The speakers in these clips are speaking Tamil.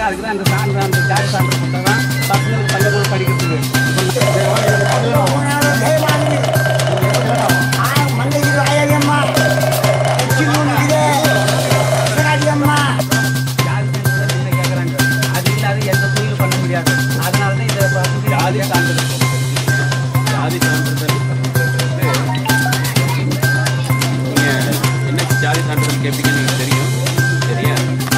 அதுக்கு தான் அந்த சான்று அந்த ஜாதி சான்று கொடுத்தா தான் பசங்களுக்கு பள்ளிக்கூடம் படிக்கிறதுக்கு ஜாதி சான்றிதழ் இல்லை கேட்குறாங்க அது இல்லாத எந்த தொழிலும் பண்ண முடியாது அதனால தான் இதை பார்த்து ஜாதி சான்றிதழ் ஜாதி சான்றிதழ் நீங்கள் என்ன ஜாதி சான்றிதழ் கேட்பீங்கன்னு எனக்கு தெரியும் சரியா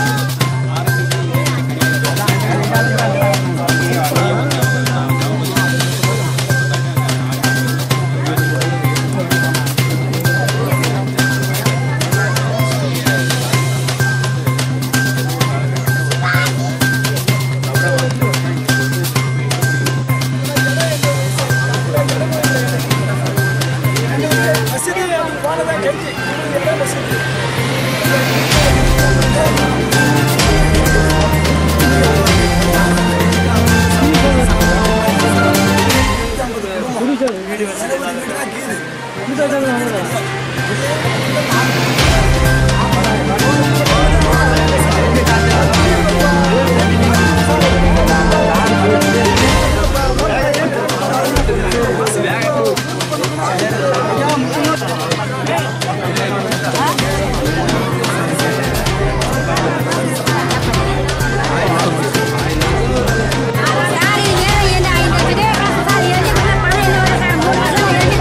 சாரி நேரம் ஏன் ஐந்து இதே காசு சாரி எழுதி பண்ண பணம் என்ன வர சார் மூணு வருஷம் எழுதி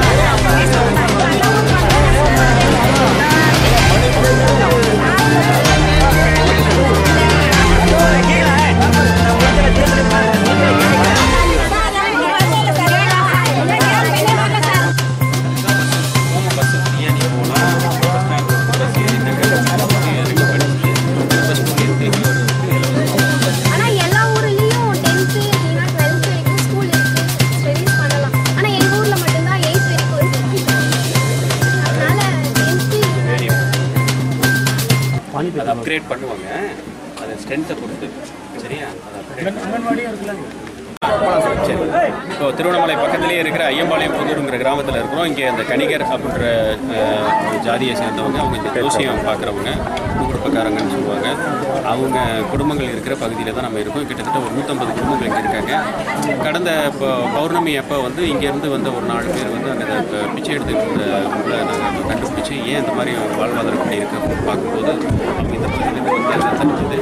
ஹோம் பஸ் ஏன் நீ போகலாம் பஸ் ஸ்டாண்ட் பஸ் ஏறினாங்க இறங்கி படிச்சுட்டு பஸ் போயிட்டு இங்கே ஒரு ஆனா எல்லா ஊர்லயும் 10th இல்லனா 12th வரைக்கும் ஸ்கூல் இருக்கு ஸ்டடீஸ் பண்ணலாம் ஆனா எங்க ஊர்ல மட்டும் தான் 8th வரைக்கும் இருக்கு அதனால 10th அதை அப்கிரேட் பண்ணுவாங்க அது ஸ்ட்ரென்த்தை பொறுத்து சரியா அதை upgrade சரி இப்போ திருவண்ணாமலை பக்கத்துலேயே இருக்கிற ஐயம்பாளையம் புதூருங்கிற கிராமத்தில் இருக்கிறோம் இங்கே அந்த கணிகர் அப்படின்ற அஹ், ஜாதியை சேர்ந்தவங்க அவங்க இந்த ஜோசியம் பார்க்குறவங்க குடும்பக்காரங்கன்னு சொல்லுவாங்க அவங்க குடும்பங்கள் இருக்கிற பகுதியில் தான் நம்ம இருக்கோம் கிட்டத்தட்ட ஒரு நூற்றம்பது குடும்பங்கள் இங்கே இருக்காங்க கடந்த இப்போ பௌர்ணமி அப்போ வந்து இங்கேருந்து வந்த ஒரு நாலு பேர் வந்து அந்த இப்போ பிச்சை எடுத்துக்கிட்டு இருந்தவங்கள நாங்கள் கண்டுபிடிச்சி ஏன் இந்த மாதிரி ஒரு வாழ்வாதாரம் இப்படி இருக்கு அப்படின்னு பார்க்கும்போது அவங்க இந்த பகுதியிலேருந்து வந்து அதை தெரிஞ்சது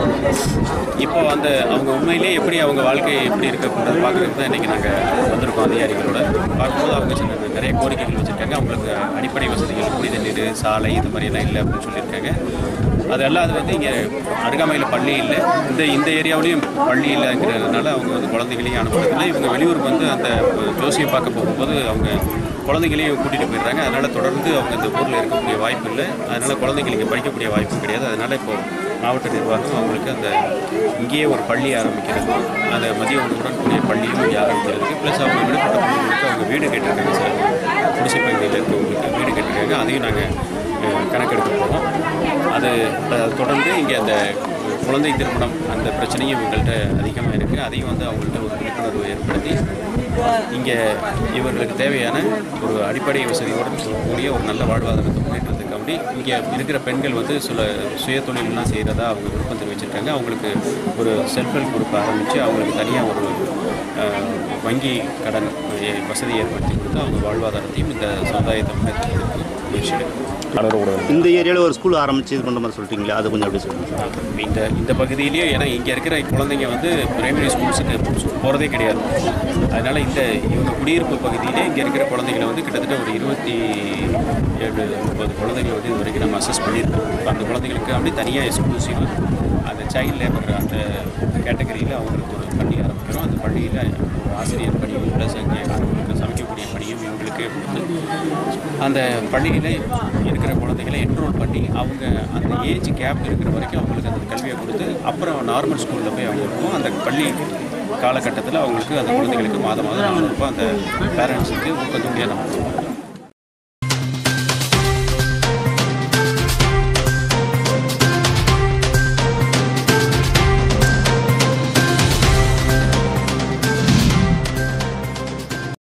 இப்போ அந்த அவங்க உண்மையிலேயே எப்படி அவங்க வாழ்க்கை எப்படி இருக்கு அப்படின்றத பார்க்குறதுக்கு தான் இன்றைக்கி நாங்கள் வந்திருக்கோம் அதிகாரிகளோட பார்க்கும்போது அவங்க சில நிறைய கோரிக்கைகள் வச்சுருக்காங்க அவங்களுக்கு அடிப்படை வசதிகள் குடித நீர் சாலை இது மாதிரியெல்லாம் இல்லை அப்படின்னு சொல்லியிருக்காங்க அதெல்லாம் அது வந்து இங்கே அருகாமையில் பள்ளி இல்லை இந்த இந்த ஏரியாவிலையும் பள்ளி இல்லைங்கிறதுனால அவங்க வந்து குழந்தைகளையும் அனுப்புறதில்லை இவங்க வெளியூருக்கு வந்து அந்த ஜோசியம் பார்க்க போகும்போது அவங்க குழந்தைகளையும் கூட்டிகிட்டு போயிடுறாங்க அதனால் தொடர்ந்து அவங்க இந்த ஊரில் இருக்கக்கூடிய வாய்ப்பு இல்லை அதனால் குழந்தைகள் இங்கே படிக்கக்கூடிய வாய்ப்பும் கிடையாது அதனால் இப்போ மாவட்ட நிர்வாகம் அவங்களுக்கு அந்த இங்கேயே ஒரு பள்ளி ஆரம்பிக்கிறது அந்த மதிய உணவுடன் கூடிய பள்ளியும் இங்கே ஆரம்பிக்கிறது ப்ளஸ் அவங்க விடுபட்ட பிள்ளைங்களுக்கு அவங்க வீடு கேட்டிருக்காங்க சார் குடிசை பகுதியில் இருக்கிறவங்களுக்கு வீடு கேட்டிருக்காங்க அதையும் நாங்கள் கணக்கெடுக்க போகிறோம் அது அதை தொடர்ந்து இங்கே அந்த குழந்தை திருமணம் அந்த பிரச்சனையும் இவங்கள்ட்ட அதிகமாக இருக்குது அதையும் வந்து அவங்கள்ட்ட ஒரு விழிப்புணர்வு ஏற்படுத்தி இங்கே இவர்களுக்கு தேவையான ஒரு அடிப்படை வசதியோடு கூடிய ஒரு நல்ல வாழ்வாதாரத்தை முன்னேற்றத்துக்காண்டி இங்கே இருக்கிற பெண்கள் வந்து சில சுய தொழிலெலாம் செய்கிறதா அவங்க விருப்பம் தெரிவிச்சிருக்காங்க அவங்களுக்கு ஒரு செல்ஃப் ஹெல்ப் குரூப் ஆரம்பித்து அவங்களுக்கு தனியாக ஒரு அஹ், வங்கி கடன் எ- வசதி ஏற்படுத்தி கொடுத்து அவங்க வாழ்வாதாரத்தையும் இந்த சமுதாயத்தை முன்னேற்றத்துக்கு முயற்சி எடுக்கணும் இந்த ஏரியாவில் ஒரு ஸ்கூல் ஆரம்பிச்சு இது பண்ணுற மாதிரி சொல்லிட்டீங்களா அது கொஞ்சம் அப்படி சொல்லுங்கள் இந்த இந்த பகுதியிலேயே ஏன்னா இங்கே இருக்கிற குழந்தைங்க வந்து பிரைமரி ஸ்கூல்ஸுக்கு போகிறதே கிடையாது அதனால் இந்த இவங்க குடியிருப்பு பகுதியிலே இங்கே இருக்கிற குழந்தைகளை வந்து கிட்டத்தட்ட ஒரு இருபத்தி ஏழு முப்பது குழந்தைகள் வந்து இது வரைக்கும் நம்ம அசஸ் பண்ணியிருக்கோம் இப்போ அந்த குழந்தைங்களுக்கு அப்படி தனியாக எக்ஸ்க்ளூசிவ் அந்த சைல்ட் லேபர் அந்த கேட்டகரியில் அவங்களுக்கு ஒரு பள்ளி ஆரம்பிக்கிறோம் அந்த பள்ளியில் ஒரு ஆசிரியர் பணியும் ப்ளஸ் அங்கே அவங்களுக்கு சமைக்கக்கூடிய பணியும் இவங்களுக்கே கொடுத்து அந்த பள்ளியில் இருக்கிற குழந்தைகளை என்ரோல் பண்ணி அவங்க அந்த ஏஜ் கேப் இருக்கிற வரைக்கும் அவங்களுக்கு அந்த கல்வியை கொடுத்து அப்புறம் நார்மல் ஸ்கூலில் போய் அவங்க இருக்கும் அந்த பள்ளி காலகட்டத்தில் அவங்களுக்கு அந்த குழந்தைகளுக்கு மாதம் மாதம் நானூறுரூபா அந்த பேரண்ட்ஸுக்கு ஊக்கத்தொகையாக நம்ம கொடுப்போம்